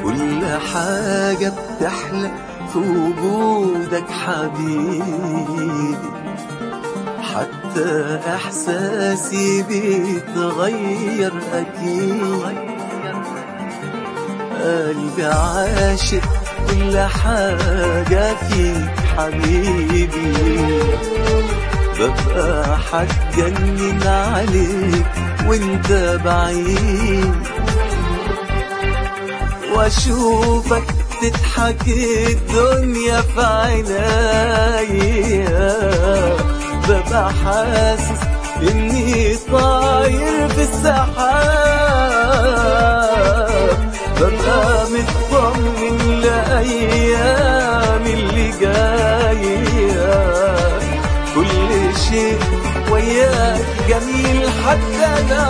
كل حاجة بتحلى في وجودك حبيبي حتى إحساسي بيتغير أكيد قلبي عاشق كل حاجة فيك حبيبي ببقى حتجنن عليك وانت بعيد واشوفك تضحك الدنيا في عينيا ببقى حاسس اني طاير في السحاب ببقى مطمن لأيام اللي جاية كل شيء وياك جميل حتى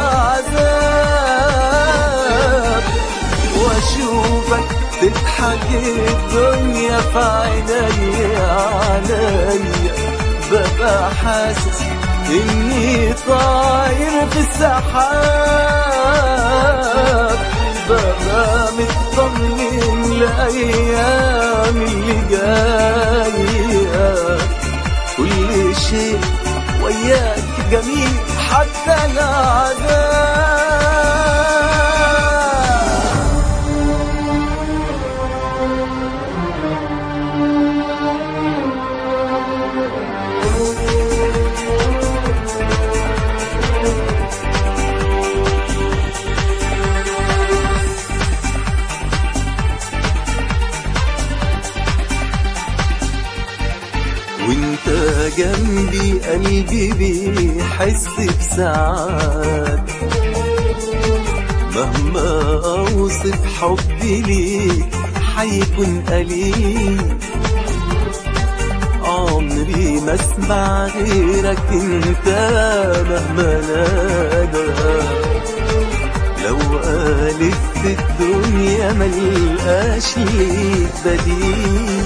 العذاب واشوفك تضحك الدنيا في عينيا عليا ببقى حاسس اني طاير في السحاب ببقى مطمن لأيام اللي جاية كل شيء وياك جميل حتى العذاب وانت جنبي قلبي بيحس بسعادة مهما اوصف حبي ليك حيكون قليل عمري ما اسمع غيرك انت مهما نادى لو ألف الدنيا ملقاش ليك بديل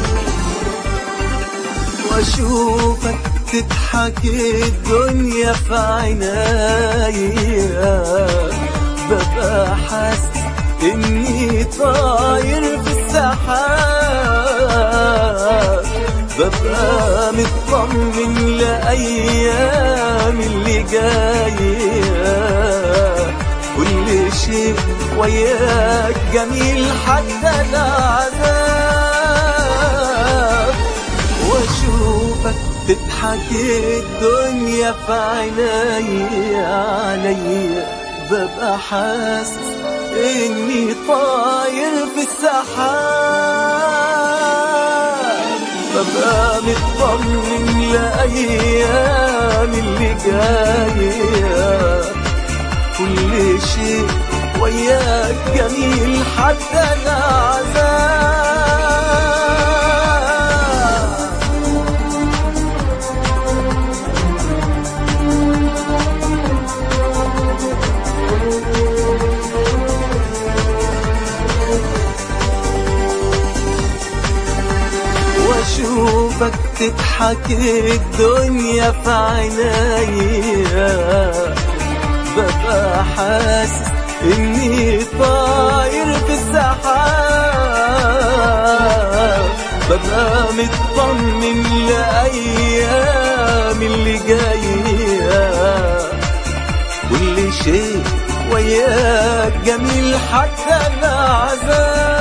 واشوفك تضحك الدنيا في عينيا ببقى حاسس اني طاير في السحاب ببقى مطمن لأيام اللي جاية كل شيء وياك جميل حتى العذاب واشوفك تضحك الدنيا في عينيا عليا ببقى حاسس اني طاير في السحاب ببقى مطمن لأيام اللي جاية كل شيء وياك جميل حتى العذاب واشوفك تضحك الدنيا في عينيا ببقى حاسس اني طاير في السحاب ببقى مطمن لأيام اللي جاية كل شيء وياك جميل حتى العذاب